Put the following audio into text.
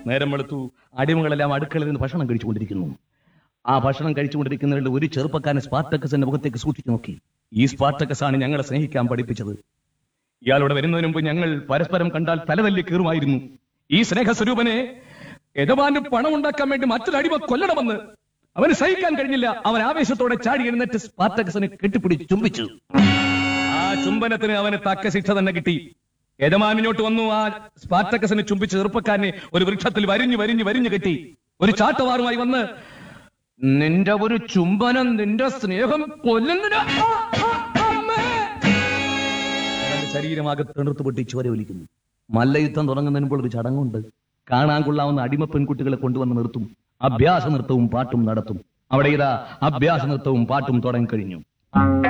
നേരം വെളുത്തു അടിമകളെല്ലാം അടുക്കളയിൽ നിന്ന് ഭക്ഷണം കഴിച്ചുകൊണ്ടിരിക്കുന്നു ആ ഭക്ഷണം കഴിച്ചുകൊണ്ടിരിക്കുന്നവരുടെ ഒരു ചെറുപ്പക്കാരൻ സ്പാർട്ടക്കസിന്റെ മുഖത്തേക്ക് സൂക്ഷിച്ചു നോക്കി ഈ സ്പാർട്ടക്കസ് ആണ് ഞങ്ങളെ സ്നേഹിക്കാൻ പഠിപ്പിച്ചത് ഇയാളോട് വരുന്നതിന് മുമ്പ് ഞങ്ങൾ പരസ്പരം കണ്ടാൽ തലതല്ലി കീറുമായിരുന്നു ഈ സ്നേഹസ്വരൂപനെ യജമാന് പണം ഉണ്ടാക്കാൻ വേണ്ടി മറ്റൊരു അടിമ കൊല്ലണമെന്ന് അവന് സഹിക്കാൻ കഴിഞ്ഞില്ല അവൻ ആവേശത്തോടെ ചാടി എഴുന്നേറ്റ് സ്പാർട്ടക്കസിനെ കെട്ടിപ്പിടിച്ച് ചുംബിച്ചു ആ ചുംബനത്തിന് അവന് തക്ക ശിക്ഷ തന്നെ കിട്ടി യജമാനിനോട്ട് വന്നു ആ സ്പാർട്ടക്കസിനെ ചുംബിച്ച് ചെറുപ്പക്കാരനെ ഒരു വൃക്ഷത്തിൽ വരിഞ്ഞു വരിഞ്ഞു വരിഞ്ഞു കെട്ടി ഒരു ചാട്ടവാറുമായി വന്ന് നിന്റെ ഒരു ചുംബനം നിന്റെ സ്നേഹം കൊല്ലുന്നില്ല അവന്റെ ശരീരമാകെ തെണുത്ത് പൊട്ടി ചോര ഒലിക്കുന്നു മല്ലയുദ്ധം തുടങ്ങുന്നതിന് മുമ്പ് ഒരു ചടങ്ങുണ്ട് കാണാൻ കൊള്ളാവുന്ന അടിമ പെൺകുട്ടികളെ കൊണ്ടുവന്ന് നിർത്തും അഭ്യാസ നൃത്തവും പാട്ടും നടത്തും അവിടെ ഇതാ അഭ്യാസ നൃത്തവും പാട്ടും തുടങ്ങി കഴിഞ്ഞു